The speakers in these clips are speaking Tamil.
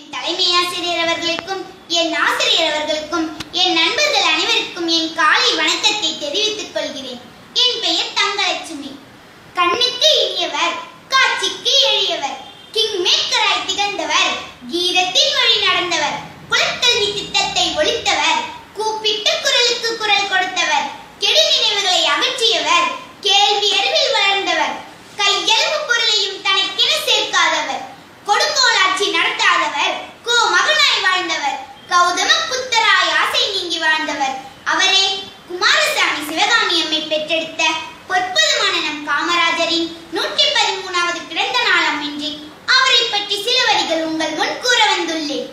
என் தலைமை ஆசிரியர் அவர்களுக்கும் என் ஆசிரியர் அவர்களுக்கும் என் நண்பர்கள் அனைவருக்கும் என் காலை வணக்கத்தை தெரிவித்துக் கொள்கிறேன் என் பெயர் தங்கலட்சுமி கண்ணுக்கு இனியவர் காட்சிக்கு எளியவர் கிங் மேக்கராய் திகழ்ந்தவர் கீதத்தின் வழி நடந்தவர் குலக்கல்வி திட்டத்தை ஒழித்தவர் கூப்பிட்டு குரலுக்கு குரல் கொடுத்தவர் கெடு நினைவுகளை அகற்றியவர் கேள்வி அறிவில் வளர்ந்தவர் கையளவு பொருளையும் தனக்கென சேர்க்காதவர் கொடுங்கோல் ஆட்சி நடத்தாதவர் கோ மகனாய் வாழ்ந்தவர் கௌதம புத்தராய் ஆசை நீங்கி வாழ்ந்தவர் அவரே குமாரசாமி சிவகாமி அம்மை பெற்றெடுத்த பொற்பதுமான நம் காமராஜரின் நூற்றி பதிமூணாவது பிறந்த நாளாம் இன்றி அவரை பற்றி சில வரிகள் உங்கள் முன் கூற வந்துள்ளேன்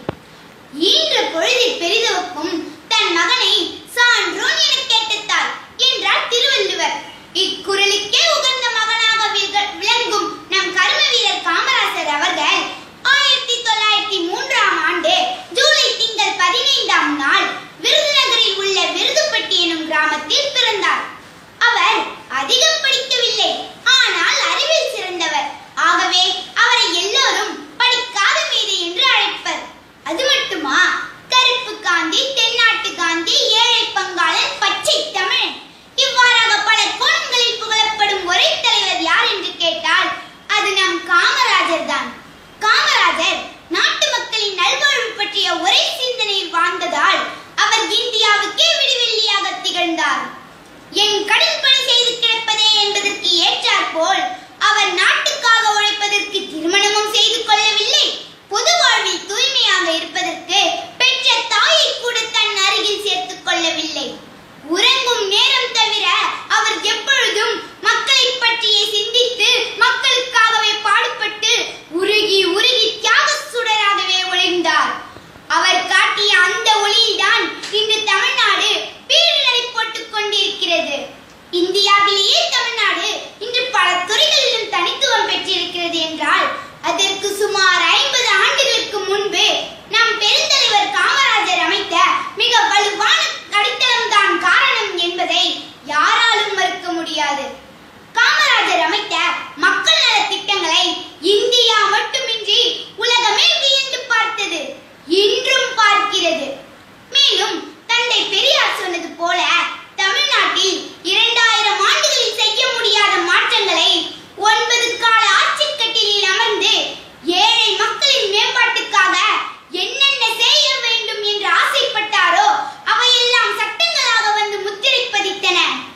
ஈன்ற பொழுதில் பெரிதுவக்கும் தன் மகனை சான்றோன் என கேட்டுத்தார் என்றார் திருவள்ளுவர் இக்குறளுக்கே உகந்த மகனாக விக- விளங்கும் நம் கர்ம வீரர் காமராசர் அவர்கள் ஆயிரத்தி தொள்ளாயிரத்தி மூன்றாம் ஆண்டு ஜூலை திங்கள் பதினைந்தாம் நாள் விருதுநகரில் உள்ள விருதுப்பட்டி எனும் கிராமத்தில் பிறந்தார் அவர் அதிகம் படிக்கவில்லை ஆனால் அறிவில் சிறந்தவர் ஆகவே அவரை எல்லோரும் படிக்காத மேதை என்று அழைப்பர் அது மட்டுமா கருப்பு காந்தி தென்னாட்டு காந்தி ஏழை பங்காளன் பச்சை தமிழன் இவ்வாறாக பல கோணங்களில் புகழப்படும் ஒரே தலைவர் யார் என்று கேட்டால் அது நம் காமராஜர் தான் காமராஜர் நாட்டு மக்களின் நல்வாழ்வு பற்றிய ஒரே சிந்தனையில் வாழ்ந்ததால் அவர் இந்தியாவுக்கே விடிவெள்ளியாக திகழ்ந்தார் என் கடன் பணி செய்து கிடப்பதே என்பதற்கு ஏற்றாற்போல் அவர் நாட்டுக்காக உழைப்பதற்கு திருமணமும் செய்து கொள்ளவில்லை பொது வாழ்வில் தூய்மையாக இருப்பதற்கு பெற்ற தாயை கூட தன் அருகில் சேர்த்துக் கொள்ளவில்லை உறங்கும் நேரம் தவிர அவர் எப்பொழுதும் மக்களை பற்றியே சிந்தித்து மக்களுக்காகவே பாடுபட்டு உருகி உருகி தியாக சுடராகவே ஒளிர்ந்தார் அவர் காட்டிய அந்த ஒளியில்தான் இன்று தமிழ்நாடு பீடுநடை போட்டுக் கொண்டிருக்கிறது இந்தியாவிலேயே தமிழ்நாடு இன்று பல துறைகளிலும் தனித்துவம் பெற்றிருக்கிறது என்றால் அதற்கு சுமார் ஐம்பது ஆண்டுகளுக்கு முன்பு நம் பெருந்தலைவர் காமராஜர் அமைத்த மிக வலுவான அடித்தளம் தான் காரணம் என்பதை யாராலும் மறுக்க முடியாது காமராஜர் அமைத்த மக்கள் நல திட்டங்களை இந்தியா மட்டுமின்றி உலகமே வியந்து பார்த்தது இன்றும் பார்க்கிறது மேலும் தந்தை பெரியார் சொன்னது போல தமிழ்நாட்டில் இரண்டாயிரம் ஆண்டுகளில் செய்ய முடியாத மாற்றங்களை ஒன்பது கால ஆட்சிக்கட்டிலில் அமர்ந்து ஏழை மக்களின் மேம்பாட்டுக்காக என்னென்ன செய்ய வேண்டும் என்று ஆசைப்பட்டாரோ அவையெல்லாம் சட்டங்களாக வந்து முத்திரை பதித்தன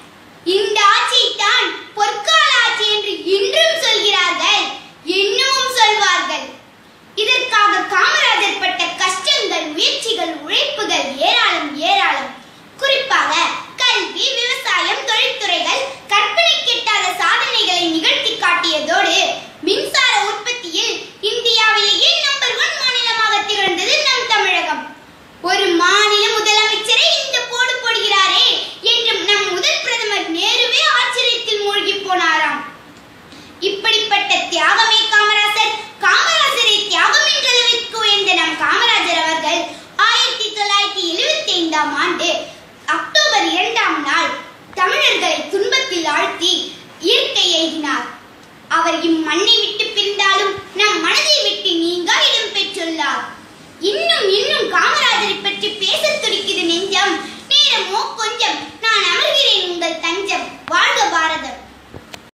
இந்த ஆட்சியைத்தான் பொற்கால ஆட்சி என்று இன்றும் சொல்கிறார்கள் இன்னமும் சொல்வார்கள் இதற்காக காமராஜர் பட்ட கஷ்டங்கள் முயற்சிகள் உழைப்புகள் ஏராளம் ஏராளம் குறிப்பாக கல்வி விவசாயம் தொழில்துறைகள் கற்பனை கிட்டாத சாதனைகளை நிகழ்த்தி காட்டியதோடு மின்சார உற்பத்தியில் இந்தியாவிலேயே நம்பர் ஒன் மாநிலமாக திகழ்ந்தது நம் தமிழகம் ஒரு மாநில முதலமைச்சரை இந்த போடு போடுகிறாரே என்று நம் முதல் பிரதமர் நேருவே ஆச்சரியத்தில் மூழ்கி போனாராம் இப்படிப்பட்ட தியாகமே காமராசர் காமராசரை தியாகம் என்ற அளவிற்கு உயர்ந்த நம் காமராஜர் அவர்கள் ஆயிரத்தி தொள்ளாயிரத்தி எழுபத்தி ஐந்தாம் ஆண்டு அக்டோபர் இரண்டாம் நாள் தமிழர்களை துன்பத்தில் ஆழ்த்தி இயற்கை எய்தினார் அவர் இம்மண்ணை விட்டு பிரிந்தாலும் நம் மனதை விட்டு நீங்கா இடம் பெற்றுள்ளார் இன்னும் இன்னும் காமராஜரை பற்றி பேசத் துடிக்குது நெஞ்சம் நேரமோ கொஞ்சம் நான் அமர்கிறேன் உங்கள் தஞ்சம் வாழ்க பாரதம்